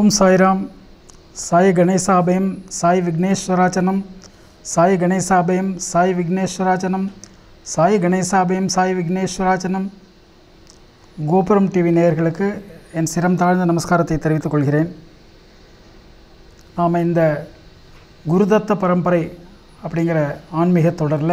ஓம் சாய்ராம் சாய் கணேசாபயம் சாய் விக்னேஸ்வராச்சனம் சாய் கணேசாபயம் சாய் விக்னேஸ்வராச்சனம் சாய் கணேசாபயம் சாய் விக்னேஸ்வராச்சனம் கோபுரம் டிவி நேயர்களுக்கு என் சிரம் தாழ்ந்த நமஸ்காரத்தை தெரிவித்துக் கொள்கிறேன் நாம் இந்த குருதத்த பரம்பரை அப்படிங்கிற ஆன்மீக தொடரில்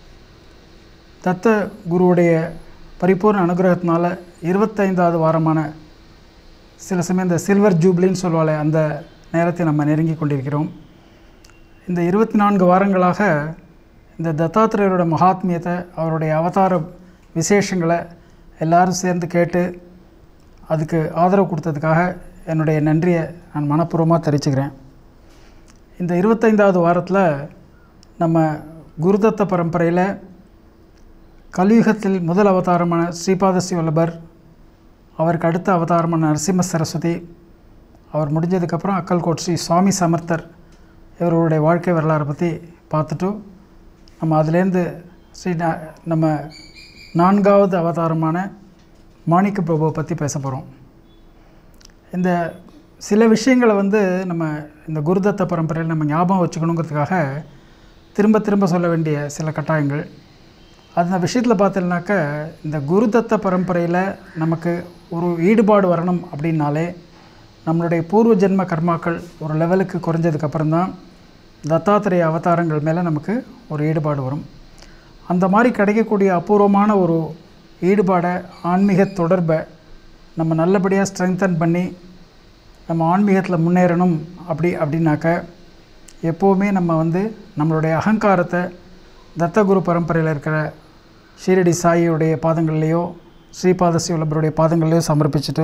தத்த குருவுடைய பரிபூர்ண அனுகிரகத்தினால இருபத்தைந்தாவது வாரமான சில சமயம் இந்த சில்வர் ஜூப்ளின்னு சொல்லுவாளே அந்த நேரத்தை நம்ம நெருங்கி கொண்டிருக்கிறோம் இந்த இருபத்தி நான்கு வாரங்களாக இந்த தத்தாத்திரேயரோட மகாத்மியத்தை அவருடைய அவதார விசேஷங்களை எல்லாரும் சேர்ந்து கேட்டு அதுக்கு ஆதரவு கொடுத்ததுக்காக என்னுடைய நன்றியை நான் மனப்பூர்வமாக தெரிவிச்சுக்கிறேன் இந்த இருபத்தைந்தாவது வாரத்தில் நம்ம குருதத்த பரம்பரையில் கலியுகத்தில் முதல் அவதாரமான ஸ்ரீபாத சிவல்லபர் அவருக்கு அடுத்த அவதாரமான நரசிம்ம சரஸ்வதி அவர் முடிஞ்சதுக்கப்புறம் அக்கல்கோட் ஸ்ரீ சுவாமி சமர்த்தர் இவர்களுடைய வாழ்க்கை வரலாறை பற்றி பார்த்துட்டு நம்ம அதுலேருந்து ஸ்ரீ ந- நம்ம நான்காவது அவதாரமான மாணிக்க பிரபுவை பற்றி பேச போகிறோம் இந்த சில விஷயங்களை வந்து நம்ம இந்த குருதத்த பரம்பரையில் நம்ம ஞாபகம் வச்சுக்கணுங்கிறதுக்காக திரும்ப திரும்ப சொல்ல வேண்டிய சில கட்டாயங்கள் அந்த விஷயத்தில் பார்த்தீங்கன்னாக்க இந்த குருதத்த பரம்பரையில் நமக்கு ஒரு ஈடுபாடு வரணும் அப்படின்னாலே நம்மளுடைய பூர்வ ஜென்ம கர்மாக்கள் ஒரு லெவலுக்கு குறைஞ்சதுக்கப்புறம் தான் தத்தாத்திரேய அவதாரங்கள் மேலே நமக்கு ஒரு ஈடுபாடு வரும் அந்த மாதிரி கிடைக்கக்கூடிய அபூர்வமான ஒரு ஈடுபாடை ஆன்மீக தொடர்பை நம்ம நல்லபடியாக ஸ்ட்ரெங்தன் பண்ணி நம்ம ஆன்மீகத்தில் முன்னேறணும் அப்படி அப்படின்னாக்க எப்போவுமே நம்ம வந்து நம்மளுடைய அகங்காரத்தை தத்தகுரு பரம்பரையில் இருக்கிற ஷீரடி சாயியுடைய பாதங்கள்லேயோ ஸ்ரீபாத சிவலபருடைய பாதங்கள்லேயோ சமர்ப்பிச்சுட்டு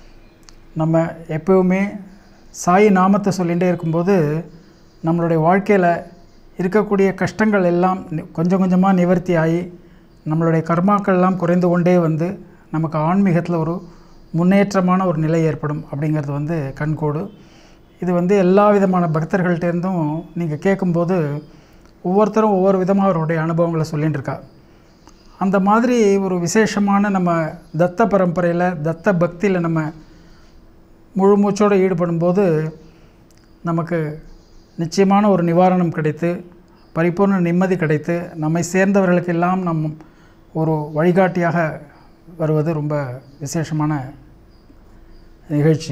நம்ம எப்போவுமே சாய் நாமத்தை சொல்லிகிட்டே இருக்கும்போது நம்மளுடைய வாழ்க்கையில் இருக்கக்கூடிய கஷ்டங்கள் எல்லாம் நி- கொஞ்சம் கொஞ்சமாக நிவர்த்தி ஆகி நம்மளுடைய கர்மாக்கள் எல்லாம் குறைந்து கொண்டே வந்து நமக்கு ஆன்மீகத்தில் ஒரு முன்னேற்றமான ஒரு நிலை ஏற்படும் அப்படிங்கிறது வந்து கண்கோடு இது வந்து எல்லா விதமான பக்தர்கள்ட்டேருந்தும் நீங்கள் கேட்கும்போது ஒவ்வொருத்தரும் ஒவ்வொரு விதமாக அவருடைய அனுபவங்களை சொல்லிட்டு இருக்கா அந்த மாதிரி ஒரு விசேஷமான நம்ம தத்த பரம்பரையில் தத்த பக்தியில் நம்ம முழு மூச்சோடு ஈடுபடும்போது நமக்கு நிச்சயமான ஒரு நிவாரணம் கிடைத்து பரிபூர்ண நிம்மதி கிடைத்து நம்மை சேர்ந்தவர்களுக்கெல்லாம் நம் ஒரு வழிகாட்டியாக வருவது ரொம்ப விசேஷமான நிகழ்ச்சி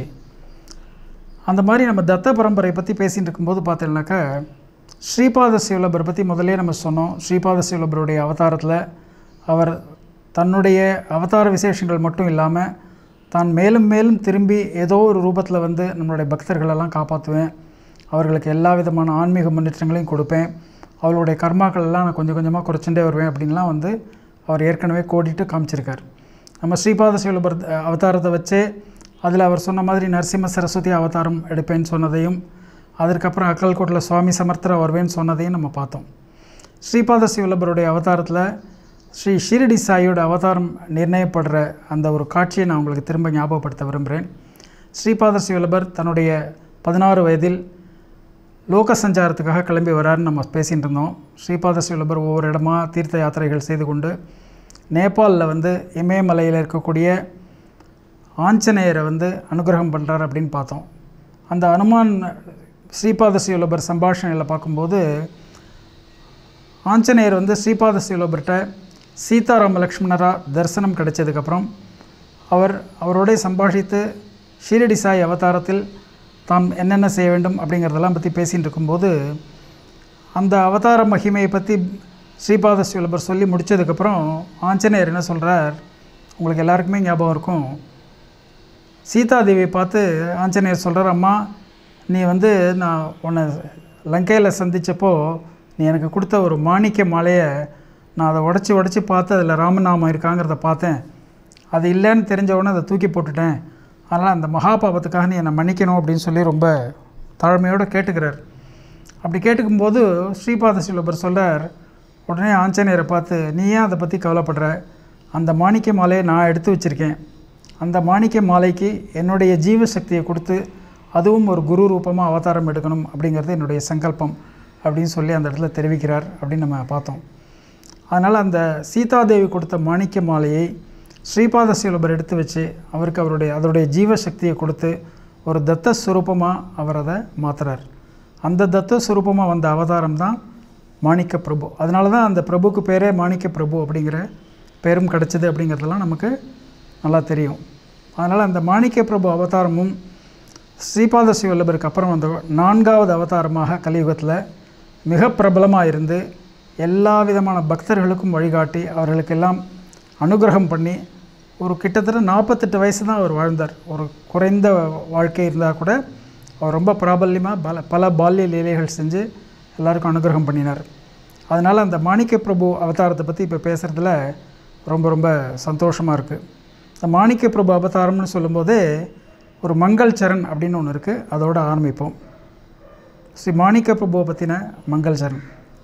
அந்த மாதிரி நம்ம தத்த பரம்பரை பற்றி பேசிகிட்டு இருக்கும்போது பார்த்தீங்கன்னாக்கா ஸ்ரீபாத சிவலபர் பற்றி முதல்லே நம்ம சொன்னோம் ஸ்ரீபாத சிவலபருடைய அவதாரத்தில் அவர் தன்னுடைய அவதார விசேஷங்கள் மட்டும் இல்லாமல் தான் மேலும் மேலும் திரும்பி ஏதோ ஒரு ரூபத்தில் வந்து நம்மளுடைய பக்தர்களெல்லாம் காப்பாற்றுவேன் அவர்களுக்கு எல்லா விதமான ஆன்மீக முன்னேற்றங்களையும் கொடுப்பேன் அவர்களுடைய கர்மாக்கள் எல்லாம் நான் கொஞ்சம் கொஞ்சமாக குறைச்சுட்டே வருவேன் அப்படின்லாம் வந்து அவர் ஏற்கனவே கோடிட்டு காமிச்சிருக்கார் நம்ம ஸ்ரீபாத சிவலபர் அவதாரத்தை வச்சே அதில் அவர் சொன்ன மாதிரி நரசிம்ம சரஸ்வதி அவதாரம் எடுப்பேன்னு சொன்னதையும் அதற்கப்புறம் அக்கல்கோட்டில் சுவாமி சமர்த்தர் வருவேன்னு சொன்னதையும் நம்ம பார்த்தோம் ஸ்ரீபாத சிவலபருடைய அவதாரத்தில் ஸ்ரீ ஷீரடி சாயோட அவதாரம் நிர்ணயப்படுற அந்த ஒரு காட்சியை நான் உங்களுக்கு திரும்ப ஞாபகப்படுத்த விரும்புகிறேன் ஸ்ரீபாத சிவலபர் தன்னுடைய பதினாறு வயதில் லோக சஞ்சாரத்துக்காக கிளம்பி வராருன்னு நம்ம பேசிகிட்டு இருந்தோம் ஸ்ரீபாத சிவலபர் ஒவ்வொரு இடமா தீர்த்த யாத்திரைகள் செய்து கொண்டு நேபாளில் வந்து இமயமலையில் இருக்கக்கூடிய ஆஞ்சநேயரை வந்து அனுகிரகம் பண்ணுறார் அப்படின்னு பார்த்தோம் அந்த அனுமான் ஸ்ரீபாத சிவலபர் சம்பாஷணையில் பார்க்கும்போது ஆஞ்சநேயர் வந்து ஸ்ரீபாத சிவலபர்கிட்ட சீதாராம லக்ஷ்மணரா தரிசனம் கிடைச்சதுக்கப்புறம் அவர் அவரோட சம்பாஷித்து ஷீரடி சாய் அவதாரத்தில் தாம் என்னென்ன செய்ய வேண்டும் அப்படிங்கிறதெல்லாம் பற்றி பேசிகிட்டு இருக்கும்போது அந்த அவதார மகிமையை பற்றி ஸ்ரீபாத சிவலபர் சொல்லி முடித்ததுக்கப்புறம் ஆஞ்சநேயர் என்ன சொல்கிறார் உங்களுக்கு எல்லாருக்குமே ஞாபகம் இருக்கும் சீதாதேவியை பார்த்து ஆஞ்சநேயர் சொல்கிறார் அம்மா நீ வந்து நான் உன்னை லங்கையில் சந்தித்தப்போ நீ எனக்கு கொடுத்த ஒரு மாணிக்க மாலையை நான் அதை உடச்சி உடச்சி பார்த்து அதில் ராமநாமம் இருக்காங்கிறத பார்த்தேன் அது இல்லைன்னு தெரிஞ்ச உடனே அதை தூக்கி போட்டுட்டேன் அதனால் அந்த மகா பாபத்துக்காக நீ என்னை மன்னிக்கணும் அப்படின்னு சொல்லி ரொம்ப தாழ்மையோடு கேட்டுக்கிறார் அப்படி கேட்டுக்கும்போது ஸ்ரீபாத சிவலபர் சொல்றார் உடனே ஆஞ்சநேயரை பார்த்து நீ ஏன் அதை பற்றி கவலைப்படுற அந்த மாணிக்க மாலையை நான் எடுத்து வச்சுருக்கேன் அந்த மாணிக்க மாலைக்கு என்னுடைய ஜீவ சக்தியை கொடுத்து அதுவும் ஒரு குரு ரூபமாக அவதாரம் எடுக்கணும் அப்படிங்கிறது என்னுடைய சங்கல்பம் அப்படின்னு சொல்லி அந்த இடத்துல தெரிவிக்கிறார் அப்படின்னு நம்ம பார்த்தோம் அதனால் அந்த சீதாதேவி கொடுத்த மாணிக்க மாலையை ஸ்ரீபாத சிவலபர் எடுத்து வச்சு அவருக்கு அவருடைய அதனுடைய ஜீவ சக்தியை கொடுத்து ஒரு தத்த ஸ்வரூபமாக அவர் அதை மாற்றுறார் அந்த தத்த ஸ்வரூபமாக வந்த அவதாரம் தான் மாணிக்க பிரபு அதனால தான் அந்த பிரபுக்கு பேரே மாணிக்க பிரபு அப்படிங்கிற பேரும் கிடச்சிது அப்படிங்கிறதெல்லாம் நமக்கு நல்லா தெரியும் அதனால் அந்த மாணிக்க பிரபு அவதாரமும் ஸ்ரீபாத சிவல்லபருக்கு அப்புறம் வந்த நான்காவது அவதாரமாக கலியுகத்தில் மிக பிரபலமாக இருந்து எல்லா விதமான பக்தர்களுக்கும் வழிகாட்டி அவர்களுக்கெல்லாம் அனுகிரகம் பண்ணி ஒரு கிட்டத்தட்ட நாற்பத்தெட்டு வயசு தான் அவர் வாழ்ந்தார் ஒரு குறைந்த வாழ்க்கை இருந்தால் கூட அவர் ரொம்ப பிராபல்யமாக பல பல பால்ய லீலைகள் செஞ்சு எல்லாருக்கும் அனுகிரகம் பண்ணினார் அதனால் அந்த மாணிக்க பிரபு அவதாரத்தை பற்றி இப்போ பேசுகிறதுல ரொம்ப ரொம்ப சந்தோஷமாக இருக்குது இந்த மாணிக்க பிரபு அவதாரம்னு சொல்லும்போதே ஒரு மங்கள் சரண் அப்படின்னு ஒன்று இருக்குது அதோட ஆரம்பிப்போம் ஸ்ரீ மாணிக்க பிரபுவை பற்றின மங்கள் சரண்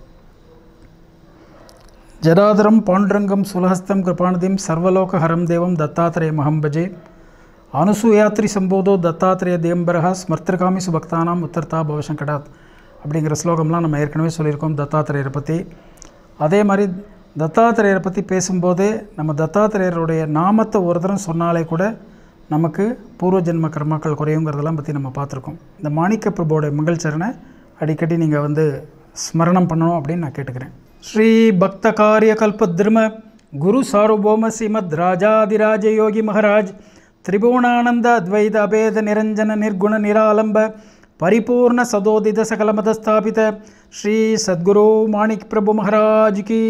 ஜடாதரம் பாண்டுரங்கம் சுலஹஸ்தம் கிருபானதிம் சர்வலோகஹரம் தேவம் தத்தாத்திரேய மகம்பஜே அனுசூயாத்ரி சம்போதோ தத்தாத்திரேய தேம்பரஹா ஸ்மர்த்திருகாமி சுபக்தானாம் உத்தர்த்தா பவசங்கடாத் அப்படிங்கிற ஸ்லோகம்லாம் நம்ம ஏற்கனவே சொல்லியிருக்கோம் தத்தாத்திரேயரை பற்றி அதே மாதிரி தத்தாத்திரேயரை பற்றி பேசும்போதே நம்ம தத்தாத்திரேயருடைய நாமத்தை ஒரு தரம் சொன்னாலே கூட நமக்கு பூர்வ ஜென்ம கர்மாக்கள் குறையுங்கிறதெல்லாம் பற்றி நம்ம பார்த்துருக்கோம் இந்த மாணிக்க பிரபுவோடைய மங்கள் சரணை அடிக்கடி நீங்கள் வந்து ஸ்மரணம் பண்ணணும் அப்படின்னு நான் கேட்டுக்கிறேன் ஸ்ரீ பக்த காரிய கல்பத்ரும குரு சார்வபௌம ஸ்ரீமத் ராஜாதிராஜ யோகி மகராஜ் திரிபுவனானந்த அத்வைத அபேத நிரஞ்சன நிர்குண நிராலம்ப பரிபூர்ண சதோதித சகலமத ஸ்தாபித ஸ்ரீ சத்குரு மாணிக் பிரபு மகராஜ் கி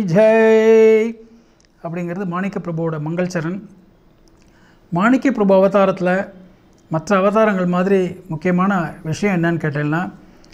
ஜெய் அப்படிங்கிறது மாணிக்க பிரபுவோட மங்கள் சரண் மாணிக்க பிரபு அவதாரத்தில் மற்ற அவதாரங்கள் மாதிரி முக்கியமான விஷயம் என்னன்னு கேட்டீங்கன்னா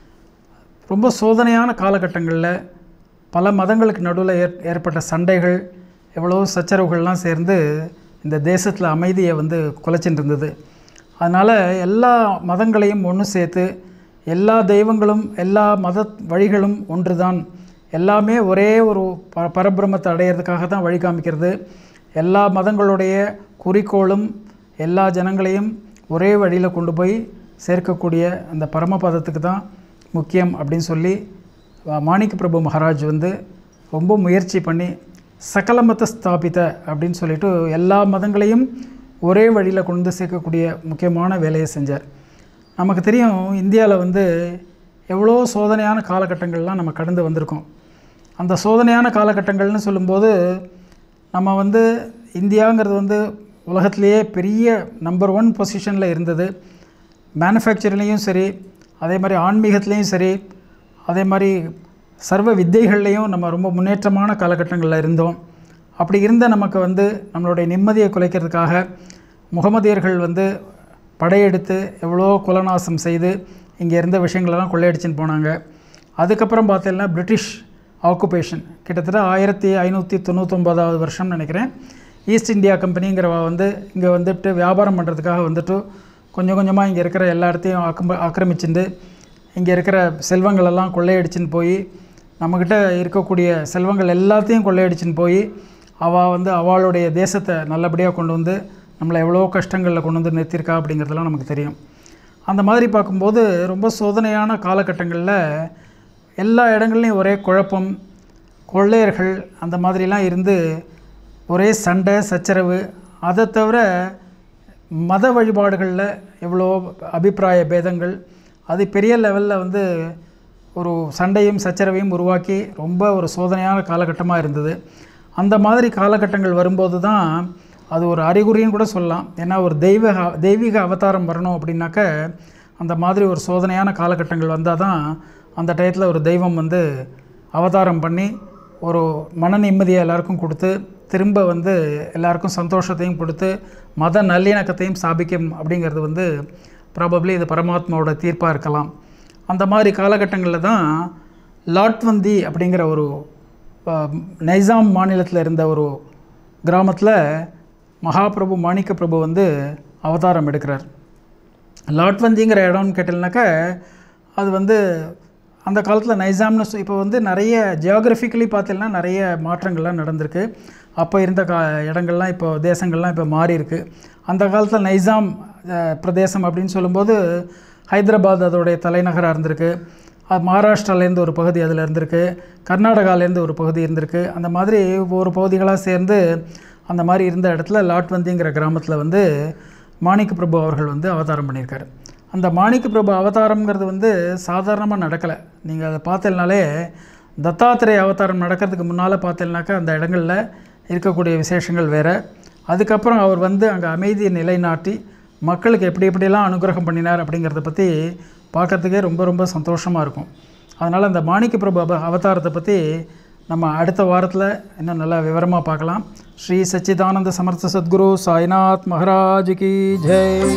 ரொம்ப சோதனையான காலகட்டங்களில் பல மதங்களுக்கு நடுவில் ஏற் ஏற்பட்ட சண்டைகள் எவ்வளோ சச்சரவுகள்லாம் சேர்ந்து இந்த தேசத்தில் அமைதியை வந்து குலைச்சிட்டு இருந்தது அதனால் எல்லா மதங்களையும் ஒன்று சேர்த்து எல்லா தெய்வங்களும் எல்லா மத வழிகளும் ஒன்று தான் எல்லாமே ஒரே ஒரு ப பரபிரமத்தை அடையிறதுக்காக தான் வழி காமிக்கிறது எல்லா மதங்களுடைய குறிக்கோளும் எல்லா ஜனங்களையும் ஒரே வழியில் கொண்டு போய் சேர்க்கக்கூடிய அந்த பரமபதத்துக்கு தான் முக்கியம் அப்படின்னு சொல்லி மாணிக்க பிரபு மகாராஜ் வந்து ரொம்ப முயற்சி பண்ணி சகல மத ஸ்தாபித அப்படின்னு சொல்லிட்டு எல்லா மதங்களையும் ஒரே வழியில் கொண்டு வந்து சேர்க்கக்கூடிய முக்கியமான வேலையை செஞ்சார் நமக்கு தெரியும் இந்தியாவில் வந்து எவ்வளோ சோதனையான காலகட்டங்கள்லாம் நம்ம கடந்து வந்திருக்கோம் அந்த சோதனையான காலகட்டங்கள்னு சொல்லும்போது நம்ம வந்து இந்தியாங்கிறது வந்து உலகத்திலேயே பெரிய நம்பர் ஒன் பொசிஷனில் இருந்தது மேனுஃபேக்சரிங்லேயும் சரி அதே மாதிரி ஆன்மீகத்துலேயும் சரி அதே மாதிரி சர்வ வித்தைகள்லேயும் நம்ம ரொம்ப முன்னேற்றமான காலகட்டங்களில் இருந்தோம் அப்படி இருந்த நமக்கு வந்து நம்மளுடைய நிம்மதியை குலைக்கிறதுக்காக முகமதியர்கள் வந்து படையெடுத்து எவ்வளோ குலநாசம் செய்து இங்கே இருந்த விஷயங்களெல்லாம் கொள்ளையடிச்சுன்னு போனாங்க அதுக்கப்புறம் பார்த்தீங்கன்னா பிரிட்டிஷ் ஆக்குபேஷன் கிட்டத்தட்ட ஆயிரத்தி ஐநூற்றி தொண்ணூத்தொம்பதாவது வருஷம்னு நினைக்கிறேன் ஈஸ்ட் இந்தியா கம்பெனிங்கிறவ வந்து இங்கே வந்துட்டு வியாபாரம் பண்ணுறதுக்காக வந்துட்டு கொஞ்சம் கொஞ்சமாக இங்கே இருக்கிற எல்லா இடத்தையும் ஆக்கம் ஆக்கிரமிச்சுட்டு இங்கே இருக்கிற செல்வங்களெல்லாம் கொள்ளையடிச்சுன்னு போய் நம்மக்கிட்ட இருக்கக்கூடிய செல்வங்கள் எல்லாத்தையும் கொள்ளையடிச்சுன்னு போய் அவள் வந்து அவளுடைய தேசத்தை நல்லபடியாக கொண்டு வந்து நம்மளை எவ்வளோ கஷ்டங்களில் கொண்டு வந்து நிறுத்தியிருக்கா அப்படிங்கிறதெல்லாம் நமக்கு தெரியும் அந்த மாதிரி பார்க்கும்போது ரொம்ப சோதனையான காலகட்டங்களில் எல்லா இடங்கள்லையும் ஒரே குழப்பம் கொள்ளையர்கள் அந்த மாதிரிலாம் இருந்து ஒரே சண்டை சச்சரவு அதை தவிர மத வழிபாடுகளில் எவ்வளோ அபிப்பிராய பேதங்கள் அது பெரிய லெவலில் வந்து ஒரு சண்டையும் சச்சரவையும் உருவாக்கி ரொம்ப ஒரு சோதனையான காலகட்டமாக இருந்தது அந்த மாதிரி காலகட்டங்கள் வரும்போது தான் அது ஒரு அறிகுறின்னு கூட சொல்லலாம் ஏன்னா ஒரு தெய்வ தெய்வீக அவதாரம் வரணும் அப்படின்னாக்க அந்த மாதிரி ஒரு சோதனையான காலகட்டங்கள் வந்தால் தான் அந்த டயத்தில் ஒரு தெய்வம் வந்து அவதாரம் பண்ணி ஒரு மன நிம்மதியை எல்லாருக்கும் கொடுத்து திரும்ப வந்து எல்லாருக்கும் சந்தோஷத்தையும் கொடுத்து மத நல்லிணக்கத்தையும் ஸ்தாபிக்கும் அப்படிங்கிறது வந்து ப்ராபப்ளி இது பரமாத்மாவோட தீர்ப்பாக இருக்கலாம் அந்த மாதிரி காலகட்டங்களில் தான் லாட்வந்தி அப்படிங்கிற ஒரு நைசாம் மாநிலத்தில் இருந்த ஒரு கிராமத்தில் மகாபிரபு மாணிக்க பிரபு வந்து அவதாரம் எடுக்கிறார் லாட்வந்திங்கிற இடம்னு கேட்டீங்கன்னாக்கா அது வந்து அந்த காலத்தில் நைசாம்னு இப்போ வந்து நிறைய ஜியாகிரபிக்கலி பார்த்தீங்கன்னா நிறைய மாற்றங்கள்லாம் நடந்திருக்கு அப்போ இருந்த கா இடங்கள்லாம் இப்போ தேசங்கள்லாம் இப்போ மாறி இருக்கு அந்த காலத்தில் நைசாம் பிரதேசம் அப்படின்னு சொல்லும்போது ஹைதராபாத் அதோடைய தலைநகராக இருந்திருக்கு அது மகாராஷ்டிராலேருந்து ஒரு பகுதி அதில் இருந்திருக்கு கர்நாடகாலேருந்து ஒரு பகுதி இருந்திருக்கு அந்த மாதிரி ஒவ்வொரு பகுதிகளாக சேர்ந்து அந்த மாதிரி இருந்த இடத்துல லாட்வந்திங்கிற கிராமத்தில் வந்து மாணிக்க பிரபு அவர்கள் வந்து அவதாரம் பண்ணியிருக்காரு அந்த மாணிக்க பிரபு அவதாரம்ங்கிறது வந்து சாதாரணமாக நடக்கலை நீங்கள் அதை பார்த்தீங்கனாலே தத்தாத்திரேய அவதாரம் நடக்கிறதுக்கு முன்னால் பார்த்தீங்கன்னாக்கா அந்த இடங்களில் இருக்கக்கூடிய விசேஷங்கள் வேறு அதுக்கப்புறம் அவர் வந்து அங்கே அமைதியை நிலைநாட்டி மக்களுக்கு எப்படி எப்படிலாம் அனுகிரகம் பண்ணினார் அப்படிங்கிறத பற்றி பார்க்கறதுக்கே ரொம்ப ரொம்ப சந்தோஷமாக இருக்கும் அதனால் அந்த மாணிக்க பிரபு அவ அவதாரத்தை பற்றி நம்ம அடுத்த வாரத்தில் இன்னும் நல்லா விவரமாக பார்க்கலாம் ஸ்ரீ சச்சிதானந்த சமர்த்த சத்குரு சாய்நாத் மகாராஜ் கி ஜெய்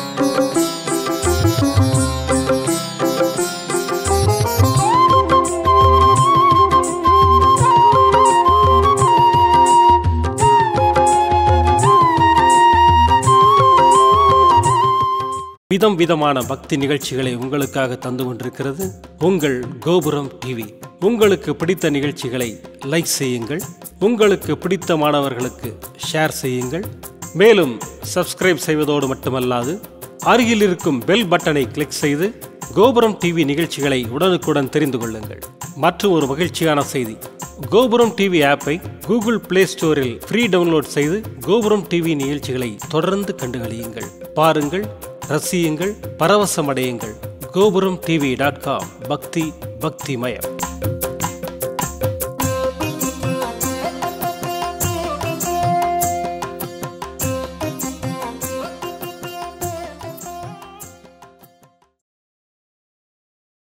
விதம் விதமான பக்தி நிகழ்ச்சிகளை உங்களுக்காக தந்து கொண்டிருக்கிறது உங்கள் கோபுரம் டிவி உங்களுக்கு பிடித்த நிகழ்ச்சிகளை லைக் செய்யுங்கள் உங்களுக்கு பிடித்த மாணவர்களுக்கு ஷேர் செய்யுங்கள் மேலும் சப்ஸ்கிரைப் செய்வதோடு மட்டுமல்லாது அருகில் இருக்கும் பெல் பட்டனை கிளிக் செய்து கோபுரம் டிவி நிகழ்ச்சிகளை உடனுக்குடன் தெரிந்து கொள்ளுங்கள் மற்றும் ஒரு மகிழ்ச்சியான செய்தி கோபுரம் டிவி ஆப்பை கூகுள் பிளே ஸ்டோரில் ஃப்ரீ டவுன்லோட் செய்து கோபுரம் டிவி நிகழ்ச்சிகளை தொடர்ந்து கண்டுகளியுங்கள் பாருங்கள் ரசியுங்கள் பரவசமடையுங்கள் கோபுரம் டிவி டாட் காம் பக்தி பக்திமயம்